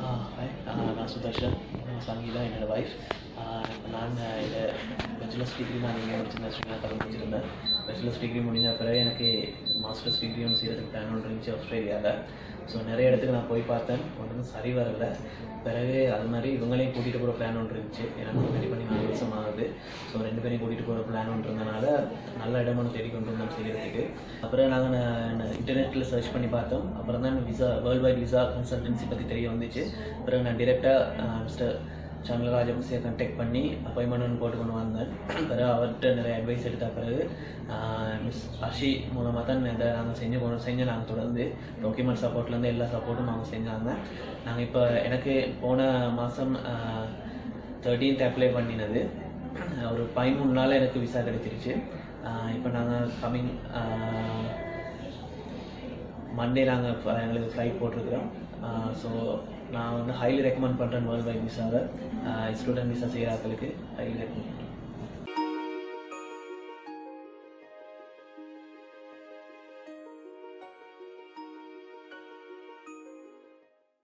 hi நான் சுதர்ஷன் நான் சங்கீதா என்னோட ஒய்ஃப் இப்போ நான் இதை பேச்சுலர்ஸ் டிகிரி நான் இங்கே முடிச்சிருந்தேன் ஸ்ரீலங்காவில் முடிச்சிருந்தேன் பேச்சுலர்ஸ் டிகிரி முடிஞ்ச பிறகு எனக்கு மாஸ்டர்ஸ் டிகிரி ஒன்று செய்கிறதுக்கு பிளான் ஒன்று இருந்துச்சு ஆஸ்திரேலியாவில் ஸோ நிறைய இடத்துக்கு நான் போய் பார்த்தேன் ஒன்றும் சரி வரல பிறகு அது மாதிரி இவங்களையும் கூட்டிகிட்டு போகிற பிளான் ஒன்று இருந்துச்சு ஏன்னா நம்ம ரெடி பண்ணி நாலு வருஷம் ஆகுது ஸோ ரெண்டு பேரையும் கூட்டிகிட்டு போகிற பிளான் ஒன்று இருந்தனால நல்ல இடம் ஒன்று தேடி கொண்டு வந்தோம் செய்கிறதுக்கு அப்புறம் நாங்கள் இன்டர்நெட்டில் சர்ச் பண்ணி பார்த்தோம் அப்புறம் தான் visa world wide visa consultancy பற்றி தெரிய வந்துச்சு பிறகு நான் டிரெக்டாக மிஸ்டர் சந்திர ராஜபக்சே கான்டாக்ட் பண்ணி அப்பாயின்மெண்ட் ஒன்று போட்டு கொண்டு வந்தேன் பிறகு அவர்கிட்ட நிறைய அட்வைஸ் எடுத்த பிறகு மிஸ் அஷி மூலமாக தான் இதை நாங்கள் செஞ்சு கொண்டு செஞ்சு நாங்கள் தொடர்ந்து டாக்குமெண்ட் சப்போர்ட்லேருந்து எல்லா சப்போர்ட்டும் அவங்க செஞ்சாங்க நாங்கள் இப்போ எனக்கு போன மாதம் தேர்ட்டீன்த் அப்ளை பண்ணினது ஒரு பதிமூணு நாள் எனக்கு விசா கிடைச்சிருச்சு இப்போ நாங்கள் கம்மிங் மண்டே நாங்கள் எங்களுக்கு ஃப்ளைட் போட்டிருக்கிறோம் ஸோ நான் வந்து ஹைலி ரெக்கமெண்ட் பண்ணுறேன் வேர்ல்டு வைட் விசாவை ஸ்டூடெண்ட் விசா செய்கிற ஆட்களுக்கு ஹைலி ரெக்கமெண்ட்